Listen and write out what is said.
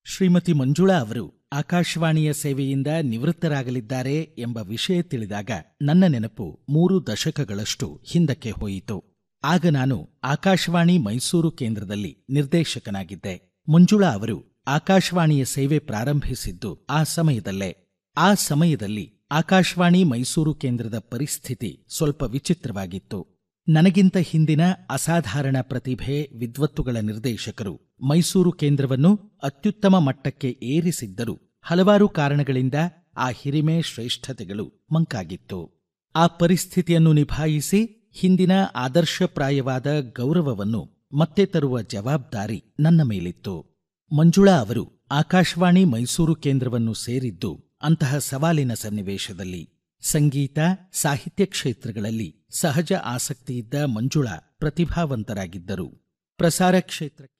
ಶ್ರೀಮತಿ ಮಂಜುಳಾ ಅವರು ಆಕಾಶವಾಣಿಯ ಸೇವೆಯಿಂದ ನಿವೃತ್ತರಾಗಲಿದ್ದಾರೆ ಎಂಬ ವಿಷಯ ತಿಳಿದಾಗ ನನ್ನ ನೆನಪು ಮೂರು ದಶಕಗಳಷ್ಟು ಹಿಂದಕ್ಕೆ ಹೋಯಿತು ಆಗ ನಾನು ಆಕಾಶವಾಣಿ ಮೈಸೂರು ಕೇಂದ್ರದಲ್ಲಿ ನಿರ್ದೇಶಕನಾಗಿದ್ದೆ ಮಂಜುಳಾ ಅವರು ಆಕಾಶವಾಣಿಯ ಸೇವೆ ಪ್ರಾರಂಭಿಸಿದ್ದು ಆ ಸಮಯದಲ್ಲೇ ಆ ಸಮಯದಲ್ಲಿ ಆಕಾಶವಾಣಿ ಮೈಸೂರು ಕೇಂದ್ರದ ಪರಿಸ್ಥಿತಿ ಸ್ವಲ್ಪ ವಿಚಿತ್ರವಾಗಿತ್ತು ನನಗಿಂತ ಹಿಂದಿನ ಅಸಾಧಾರಣ ಪ್ರತಿಭೆ ವಿದ್ವತ್ತುಗಳ ನಿರ್ದೇಶಕರು ಮೈಸೂರು ಕೇಂದ್ರವನ್ನು ಅತ್ಯುತ್ತಮ ಮಟ್ಟಕ್ಕೆ ಏರಿಸಿದ್ದರು ಹಲವಾರು ಕಾರಣಗಳಿಂದ ಆ ಹಿರಿಮೆ ಶ್ರೇಷ್ಠತೆಗಳು ಮಂಕಾಗಿತ್ತು ಆ ಪರಿಸ್ಥಿತಿಯನ್ನು ನಿಭಾಯಿಸಿ ಹಿಂದಿನ ಆದರ್ಶಪ್ರಾಯವಾದ ಗೌರವವನ್ನು ಮತ್ತೆ ತರುವ ಜವಾಬ್ದಾರಿ ನನ್ನ ಮೇಲಿತ್ತು ಮಂಜುಳಾ ಅವರು ಆಕಾಶವಾಣಿ ಮೈಸೂರು ಕೇಂದ್ರವನ್ನು ಸೇರಿದ್ದು ಅಂತಹ ಸವಾಲಿನ ಸನ್ನಿವೇಶದಲ್ಲಿ ಸಂಗೀತ ಸಾಹಿತ್ಯ ಕ್ಷೇತ್ರಗಳಲ್ಲಿ ಸಹಜ ಆಸಕ್ತಿಯಿದ್ದ ಮಂಜುಳಾ ಪ್ರತಿಭಾವಂತರಾಗಿದ್ದರು ಪ್ರಸಾರ ಕ್ಷೇತ್ರಕ್ಕೆ